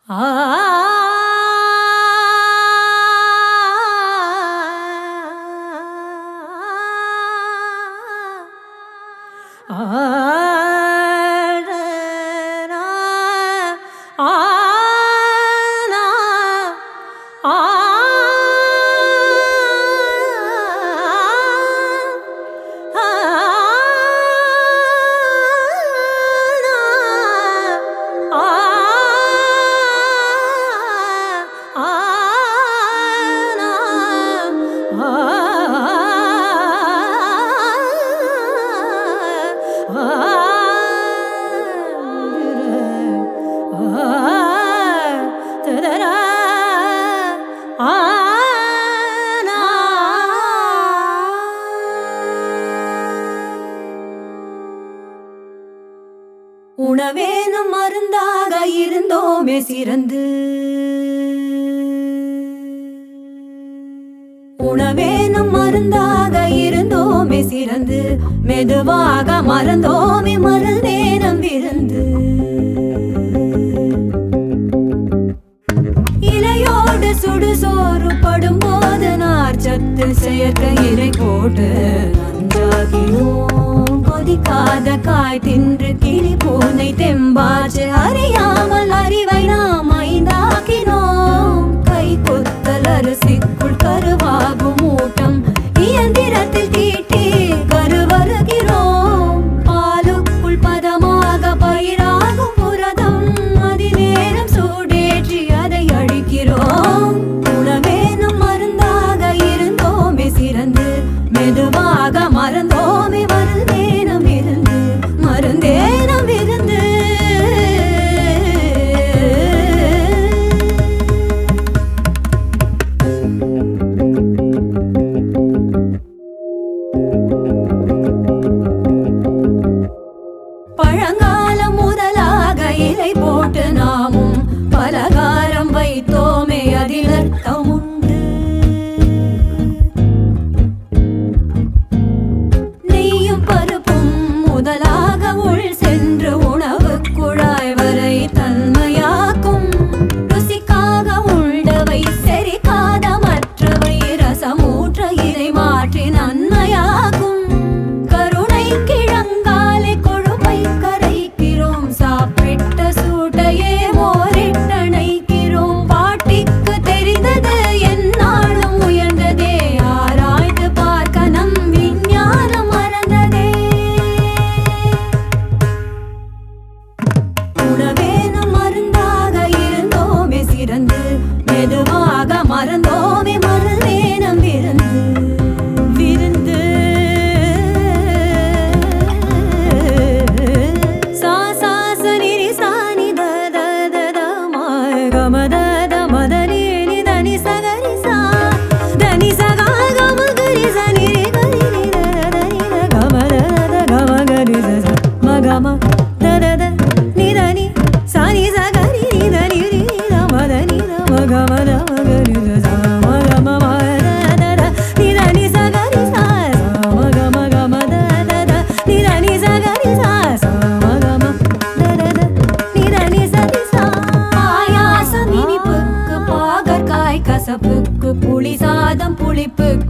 உணவேனும் மருந்தாக இருந்தோமே சிறந்து உணவேனும் மருந்தாக இருந்தோமே சிறந்து மெதுவாக மறந்தோமே மருந்தேனம் விருந்து இலையோடு சுடுசோறு படும்போது நார்ச்சத்து செயற்கை இலை போட்டு நஞ்சாகினோம் கொதிக்காத காய் தின்று கிளி பூனை தெம்பாச்சு அறியாமல் அறிவை நாம் ஐந்தாக்கினோம் கை கொத்தல் அரிசிக்குள் கருவாகும் ஊட்டம் இயந்திரத்தில் தீட்டி கருவருகிறோம் பாலுக்குள் பதமாக பயிராகும் புரதம் அதிநேரம் சூடேற்றி அதை அழிக்கிறோம் உணவேனும் மருந்தாக இருந்தோமே சிறந்து மெதுவாக மறந்தோமே மருந்தேனம் இருந்து மருந்தேனம் இருந்து பழங்காலம் முதலாக இலை போட்டு நாமும் பலகாரம் வைத்தோமே அதில் அர்த்தம் உண்டு நெய்யும் பருப்பும் முதலாக உள் சென்று உணவு குழாய் வரை தன்மையாக்கும் ருசிக்காக உண்டவை செரிக்காத மற்றவை ரசமூற்ற இதை மாற்றி நன்மையாகும் கருணை கிழங்காலை கொழுப்பை கரைக்கிறோம் சாப்பிட்ட சூட்டையே ஓரிட்டணைக்கிறோம் பாட்டிக்கு தெரிந்தது என்னாலும் உயர்ந்ததே ஆராய்ந்து பார்க்க நம் விஞ்ஞானம் மறந்ததே உணவேனும் மருந்தாக இருந்தோமே சிறந்து மெதுவாக மறந்தோமே மருந்தேனம் விருந்து விருந்து சா சா சரி சாணி த த த த மாய கம த த மத நீ நி த நி ச க ரி சா த நி ச க க ம க ரி ச நி ரி க ரி ரி த த த நி த க ம த த க ம க ரி ச ச ம க ம த த த நி த நி சா நி ச க ரி நி த நி ரி த ம த நி த ம க ம த ம க ரி ச ச ம க ம ம த த த நி த நி ச க ரி ச ச ம க ம க ம த த த நி த நி ச க ரி ச ச ம க ம த த த நி த நி ச ரி ச பாயாசம் இனிப்புக்கு பாகற்காய் கசப்புக்கு புளி சாதம் புளிப்புக்கு